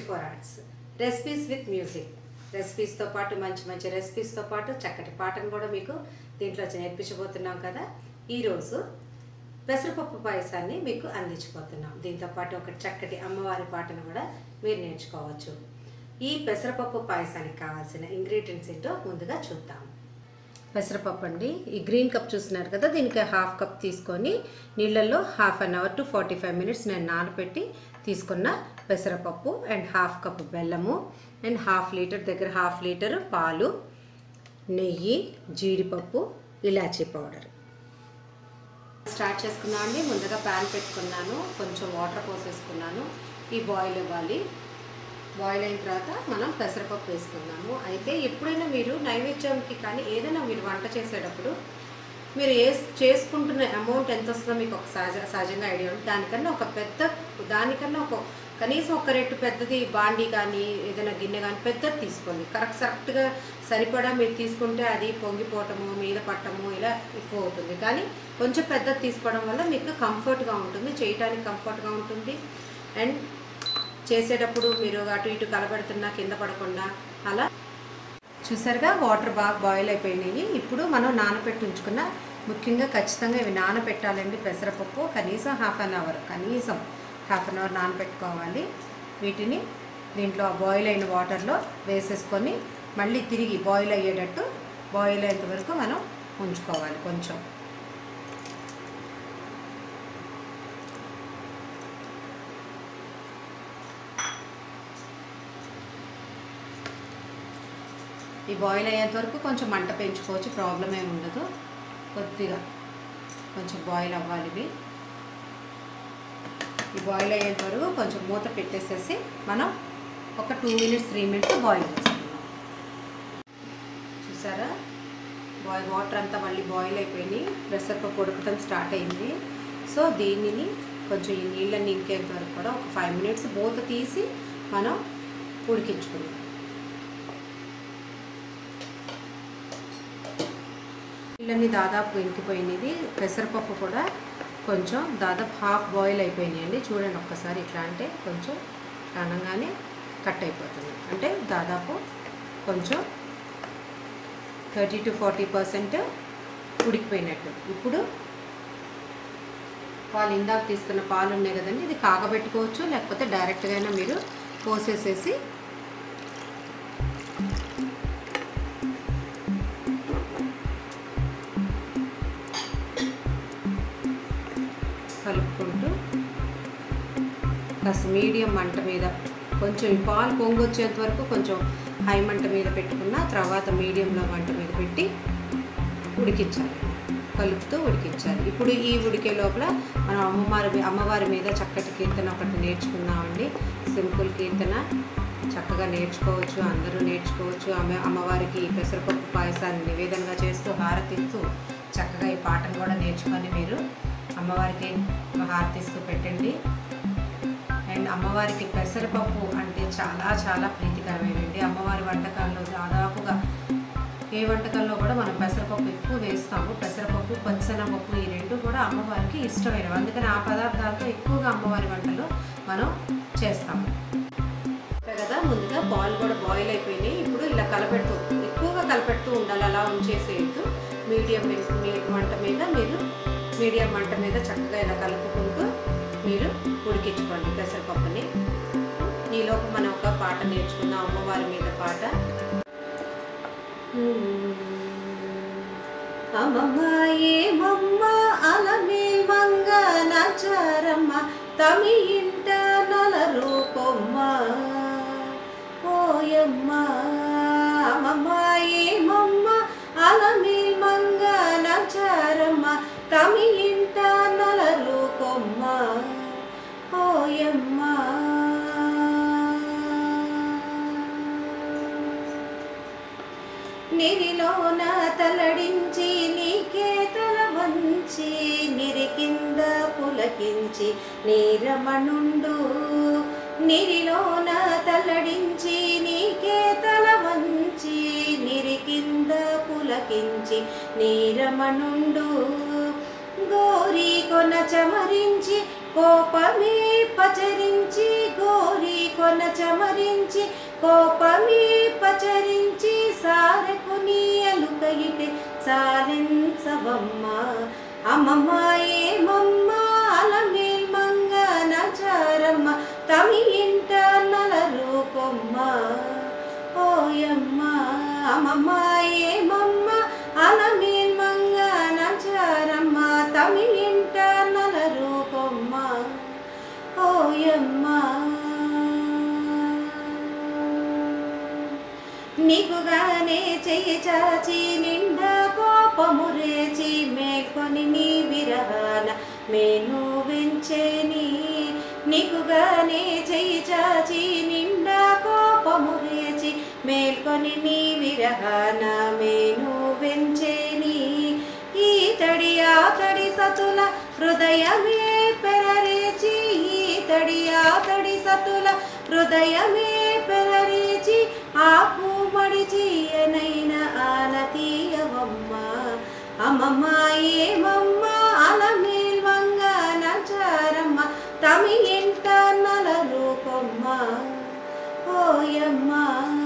four arts recipes with music రెసిపీస్తో పాటు మంచి మంచి రెసిపీస్తో పాటు చక్కటి పాటను కూడా మీకు దీంట్లో నేర్పించబోతున్నాం కదా ఈరోజు పెసరపప్పు పాయసాన్ని మీకు అందించబోతున్నాం దీంతో పాటు ఒక చక్కటి అమ్మవారి పాటను కూడా మీరు నేర్చుకోవచ్చు ఈ పెసరపప్పు పాయసానికి కావాల్సిన ఇంగ్రీడియంట్స్ ఏంటో ముందుగా చూద్దాం పెసరపప్పు అండి ఈ గ్రీన్ కప్ చూస్తున్నారు కదా దీనికి హాఫ్ కప్ తీసుకొని నీళ్ళల్లో half an hour to forty five minutes నేను నానబెట్టి తీసుకున్న పెసరపప్పు అండ్ హాఫ్ కప్ బెల్లము అండ్ హాఫ్ లీటర్ దగ్గర హాఫ్ లీటర్ పాలు నెయ్యి జీడిపప్పు ఇలాచీ పౌడర్ స్టార్ట్ చేసుకున్నాను అండి ముందుగా ప్యాన్ పెట్టుకున్నాను కొంచెం వాటర్ పోసేసుకున్నాను ఈ బాయిల్ ఇవ్వాలి బాయిల్ అయిన తర్వాత మనం పెసరపప్పు వేసుకుందాము అయితే ఎప్పుడైనా మీరు నైవేద్యంకి కానీ ఏదైనా మీరు వంట చేసేటప్పుడు మీరు ఏ చేసుకుంటున్న అమౌంట్ ఎంత వస్తుందో మీకు ఒక సహజ సహజంగా ఐడియా ఉంటుంది దానికన్నా ఒక పెద్ద దానికన్నా ఒక కనీసం ఒక రెట్టు పెద్దది బాండి కానీ ఏదైనా గిన్నె కానీ పెద్దది తీసుకోండి కరెక్ట్ కరెక్ట్గా సరిపడా మీరు తీసుకుంటే అది పొంగిపోవటము మీద పట్టము ఇలా ఎక్కువ అవుతుంది కానీ కొంచెం పెద్దది తీసుకోవడం వల్ల మీకు కంఫర్ట్గా ఉంటుంది చేయటానికి కంఫర్ట్గా ఉంటుంది అండ్ చేసేటప్పుడు మీరు అటు ఇటు కలబెడుతున్నా కింద పడకుండా అలా చూసారుగా వాటర్ బాగా బాయిల్ అయిపోయినాయి ఇప్పుడు మనం నానబెట్టి ఉంచుకున్న ముఖ్యంగా ఖచ్చితంగా ఇవి నానబెట్టాలండి పెసరపప్పు కనీసం హాఫ్ అన్ అవర్ కనీసం హాఫ్ అన్ అవర్ నానబెట్టుకోవాలి వీటిని దీంట్లో బాయిల్ అయిన వాటర్లో వేసేసుకొని మళ్ళీ తిరిగి బాయిల్ అయ్యేటట్టు బాయిల్ అయ్యేంత వరకు మనం ఉంచుకోవాలి కొంచెం ఈ బాయిల్ అయ్యేంత వరకు కొంచెం మంట పెంచుకోవచ్చు ప్రాబ్లం ఏమి ఉండదు కొద్దిగా కొంచెం బాయిల్ అవ్వాలి ఇవి ఈ బాయిల్ అయ్యేంత వరకు కొంచెం మూత పెట్టేసేసి మనం ఒక two minutes three minutes boil చేసుకుందాం చూసారా బాయిల్ వాటర్ అంతా మళ్ళీ బాయిల్ అయిపోయినాయి పెసరపప్పు ఉడకటం స్టార్ట్ అయింది సో దీనిని కొంచెం ఈ నీళ్ళని ఇంకేంత వరకు కూడా ఒక ఫైవ్ మినిట్స్ మూత తీసి మనం ఉడికించుకుందాం నీళ్ళని దాదాపు ఇంకిపోయినది పెసరపప్పు కూడా కొంచెం దాదాపు హాఫ్ బాయిల్ అయిపోయినాయండి చూడండి ఒక్కసారి ఇట్లా అంటే కొంచెం అనగానే కట్ అయిపోతుంది అంటే దాదాపు కొంచెం థర్టీ టు ఫార్టీ పర్సెంట్ ఉడికిపోయినట్టు ఇప్పుడు పాలు ఇందాక తీసుకున్న పాలు ఉన్నాయి కదండి ఇది కాగబెట్టుకోవచ్చు లేకపోతే డైరెక్ట్గా అయినా మీరు పోసేసేసి కలుపుకుంటూ కాస్త మీడియం మంట మీద కొంచెం ఈ పాలు పొంగు వచ్చేంత వరకు కొంచెం హై మంట మీద పెట్టుకున్న తర్వాత మీడియంలో మంట మీద పెట్టి ఉడికించాలి కలుపుతూ ఉడికించాలి ఇప్పుడు ఈ ఉడికే లోపల మనం అమ్మవారి అమ్మవారి మీద చక్కటి కీర్తన ఒకటి నేర్చుకుందామండి సింపుల్ కీర్తన చక్కగా నేర్చుకోవచ్చు అందరూ నేర్చుకోవచ్చు అమ్మ అమ్మవారికి పెసరపప్పు పాయసాన్ని నివేదనగా చేస్తూ హారతిస్తూ చక్కగా ఈ పాటను కూడా నేర్చుకొని మీరు అమ్మవారికి హారతిస్తూ పెట్టండి అండ్ అమ్మవారికి పెసరపప్పు అంటే చాలా చాలా ప్రీతికరమైనది అమ్మవారి వంటకాల్లో దాదాపుగా ఏ వంటకాల్లో కూడా మనం పెసరపప్పు ఎక్కువ వేస్తాము పెసరపప్పు పచ్చనపప్పు ఈ రెండు కూడా అమ్మవారికి ఇష్టమైనవి అందుకని ఆ పదార్థాలతో ఎక్కువగా అమ్మవారి వంటలు మనం చేస్తాము కదా ముందుగా పాలు కూడా బాయిల్ అయిపోయినాయి ఇప్పుడు ఇలా కలపెడుతూ ఎక్కువగా కలపెడుతూ ఉండాలి అలా ఉంచేసేయద్దు మీడియం మంట మీద మీరు మీడియం మంట మీద చక్కగా ఇలా కలుపుకుంటూ మీరు ఉడికించుకోండి పెసరపప్పుని ఈలోపు మనం ఒక పాట నేర్చుకుందాం అమ్మవారి మీద పాట అమ్మమ్మ ఏమమ్మ అలమే మంగ నచారమ్మ తమి ఇంట నల రూపమ్మ ఓయమ్మ అమ్మమ్మ ఏమమ్మ అలమే మంగ నచారమ్మ తమి ఇంట నల రూపమ్మ ఓయమ్మ నిరిలోన తలడించి నీకే తల వంచి నిరి కింద పులకించి నీరమణుండు నిరిలోన తలడించి నీకే తల వంచి నిరి కింద పులకించి నీరమణుండు గోరి కొన చమరించి కోపమే పచరించి గోరి కొన చమరించి కోపమే పచరించి సారకు నీ అలుక ఇటే సాలెంచవమ్మ అమ్మమ్మ ఏమమ్మ అలమేల్ మంగ నచారమ్మ తమి ఇంట నలరు కొమ్మ ఓయమ్మ అమ్మమ్మ ఏమమ్మ అలమేల్ మంగ నచారమ్మ తమి ఇంట నలరు కొమ్మ ఓయమ్మ నీకుగానే చెయ్యి చాచి నిండా కోపము రేచి మేల్కొని నీ విరహాన మేను వెంచేని నీకుగానే చెయ్యి చాచి నిండా కోపము రేచి మేల్కొని నీ విరహాన మేను వెంచేని ఈ తడి ఆ తడి సతుల హృదయమే పెరరేచి ఈ తడి ఆ తడి సతుల హృదయమే పెరరేచి ఆకు మడిచి ఎనైన ఆనతీయవమ్మ అమ్మమ్మ ఏమమ్మ అలమేల్ వంగ నచారమ్మ తమి ఇంట నలలు కొమ్మ ఓయమ్మ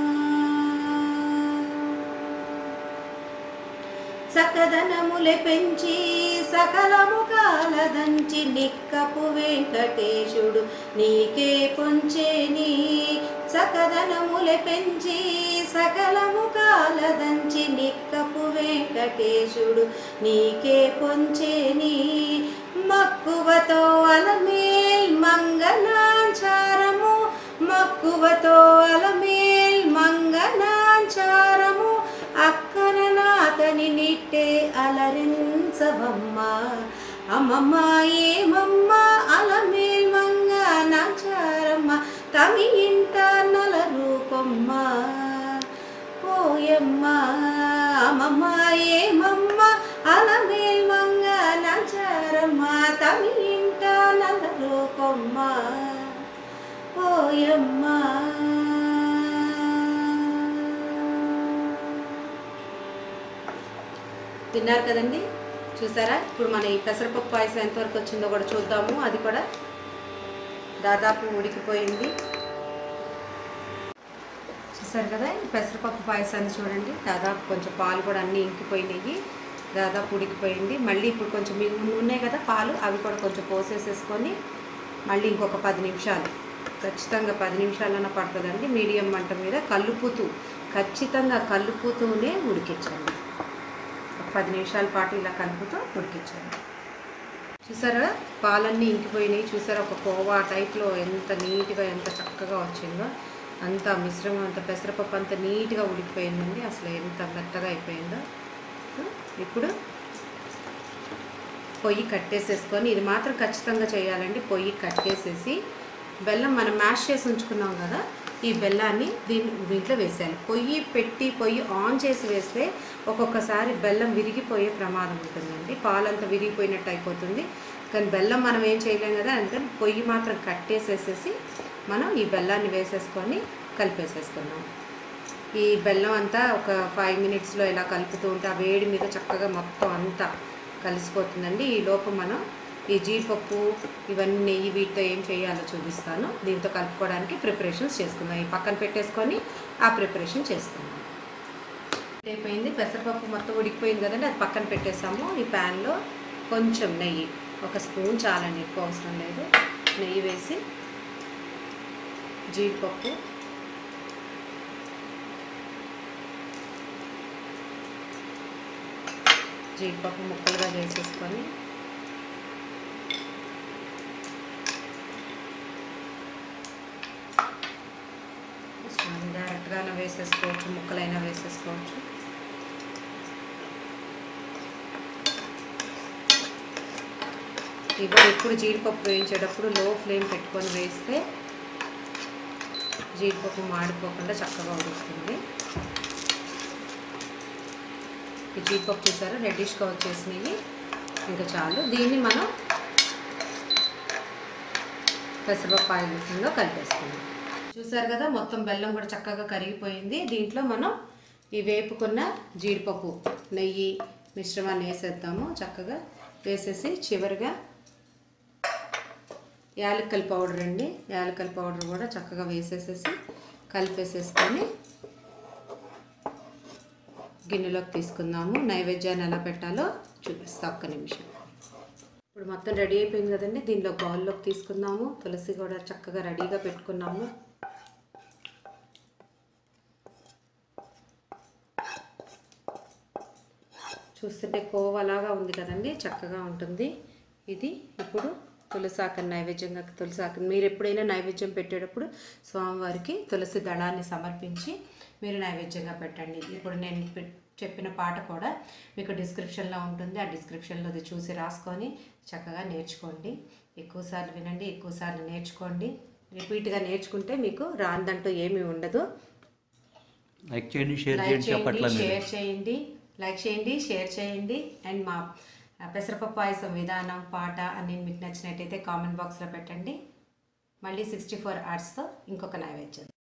సకదనములె పెంచి సకలము కాలదంచి నిక్కపు వెంకటేశుడు నీకే పొంచేని సకదనములె పెంచి సకలము కాలదంచి నిక్కపు వెంకటేశుడు నీకే పొంచేని మక్కువతో అలమేల్ మంగళాంచారము మక్కువతో అలమేల్ మంగళాంచారము అక్కన నాతని నిట్టే అలరించవమ్మ అమ్మమ్మ ఏమమ్మ అలమేల్ మంగ నాచారమ్మ తమి ఇంట నలరు కొమ్మ ఓయమ్మ అమ్మమ్మ ఏమమ్మ అలమేల్ మంగ నాచారమ్మ తమి ఇంట నలరు కొమ్మ ఓయమ్మ తిన్నారు కదండి చూసారా ఇప్పుడు మన ఈ పెసరపప్పు పాయసం ఎంతవరకు వచ్చిందో కూడా చూద్దాము అది కూడా దాదాపు ఉడికిపోయింది చూసారు కదా ఈ పెసరపప్పు పాయసాన్ని చూడండి దాదాపు కొంచెం పాలు కూడా అన్నీ ఇంకిపోయినాయి దాదాపు ఉడికిపోయింది మళ్ళీ ఇప్పుడు కొంచెం మీ ఉన్నాయి కదా పాలు అవి కూడా కొంచెం పోసేసేసుకొని మళ్ళీ ఇంకొక పది నిమిషాలు ఖచ్చితంగా పది నిమిషాలన్నా పడుతుందండి మీడియం మంట మీద కలుపుతూ ఖచ్చితంగా కలుపుతూనే ఉడికించండి ఒక పది నిమిషాల పాటు ఇలా కలుపుతూ ఉడికించండి చూసారా పాలన్నీ ఇంకిపోయినాయి చూసారా ఒక కోవా టైప్లో ఎంత నీట్గా ఎంత చక్కగా వచ్చిందో అంత మిశ్రమం అంత పెసరపప్పు అంత నీట్గా ఉడికిపోయిందండి అసలు ఎంత మెత్తగా అయిపోయిందో ఇప్పుడు పొయ్యి కట్టేసేసుకొని ఇది మాత్రం ఖచ్చితంగా చేయాలండి పొయ్యి కట్టేసేసి బెల్లం మనం మ్యాష్ చేసి ఉంచుకున్నాం కదా ఈ బెల్లాన్ని దీని దీంట్లో వేసేయాలి పొయ్యి పెట్టి పొయ్యి ఆన్ చేసి వేస్తే ఒక్కొక్కసారి బెల్లం విరిగిపోయే ప్రమాదం ఉంటుందండి పాలంతా విరిగిపోయినట్టు అయిపోతుంది కానీ బెల్లం మనం ఏం చేయలేం కదా అందుకని పొయ్యి మాత్రం కట్టేసేసేసి మనం ఈ బెల్లాన్ని వేసేసుకొని కలిపేసేసుకున్నాం ఈ బెల్లం అంతా ఒక ఫైవ్ మినిట్స్లో ఇలా కలుపుతూ ఉంటే ఆ వేడి మీద చక్కగా మొత్తం అంతా కలిసిపోతుందండి ఈ లోపు మనం ఈ జీడిపప్పు ఇవన్నీ నెయ్యి వీటితో ఏం చేయాలో చూపిస్తాను దీంతో కలుపుకోవడానికి ప్రిపరేషన్స్ చేసుకుందాం ఈ పక్కన పెట్టేసుకొని ఆ ప్రిపరేషన్ చేసుకుందాం అయిపోయింది పెసరపప్పు మొత్తం ఉడికిపోయింది కదండి అది పక్కన పెట్టేసాము ఈ ప్యాన్లో కొంచెం నెయ్యి ఒక స్పూన్ చాలండి ఎక్కువ అవసరం లేదు నెయ్యి వేసి జీడిపప్పు జీడిపప్పు ముక్కలుగా చేసేసుకొని డైరెక్ట్గానే వేసేసుకోవచ్చు ముక్కలైనా వేసేసుకోవచ్చు ఇవి ఎప్పుడు జీడిపప్పు వేయించేటప్పుడు లో ఫ్లేమ్ పెట్టుకొని వేస్తే జీడిపప్పు మాడిపోకుండా చక్కగా ఉడుకుతుంది ఈ జీడిపప్పు చూసారా రెడ్డిష్గా వచ్చేసినవి ఇంకా చాలు దీన్ని మనం పెసరపప్పు ఆయిల్ విషయంలో కలిపేసుకుందాం చూసారు కదా మొత్తం బెల్లం కూడా చక్కగా కరిగిపోయింది దీంట్లో మనం ఈ వేపుకున్న జీడిపప్పు నెయ్యి మిశ్రమాన్ని వేసేద్దాము చక్కగా వేసేసి చివరిగా యాలక్కల పౌడర్ అండి యాలక్కల పౌడర్ కూడా చక్కగా వేసేసేసి కలిపేసేసుకొని గిన్నెలోకి తీసుకుందాము నైవేద్యాన్ని ఎలా పెట్టాలో చూపిస్తా ఒక్క నిమిషం ఇప్పుడు మొత్తం రెడీ అయిపోయింది కదండి దీనిలో బౌల్లోకి తీసుకుందాము తులసి కూడా చక్కగా రెడీగా పెట్టుకున్నాము చూస్తుంటే కోవలాగా ఉంది కదండి చక్కగా ఉంటుంది ఇది ఇప్పుడు తులసాకని నైవేద్యంగా తులసాకని మీరు ఎప్పుడైనా నైవేద్యం పెట్టేటప్పుడు స్వామివారికి తులసి దళాన్ని సమర్పించి మీరు నైవేద్యంగా పెట్టండి ఇప్పుడు నేను పె- చెప్పిన పాట కూడా మీకు డిస్క్రిప్షన్లో ఉంటుంది ఆ డిస్క్రిప్షన్లో అది చూసి రాసుకొని చక్కగా నేర్చుకోండి ఎక్కువసార్లు వినండి ఎక్కువసార్లు నేర్చుకోండి రిపీట్గా నేర్చుకుంటే మీకు రాందంటూ ఏమీ ఉండదు లైక్ చేయండి షేర్ లైక్ చేయండి చేయండి చెప్పట్ల మీరు షేర్ చేయండి లైక్ చేయండి షేర్ చేయండి అండ్ మా పెసరపప్పు పాయసం విధానం పాట అని మీకు నచ్చినట్టయితే కామెంట్ బాక్స్లో పెట్టండి మళ్ళీ సిక్స్టీ ఫోర్ అవర్స్తో ఇంకొక నైవేద్యం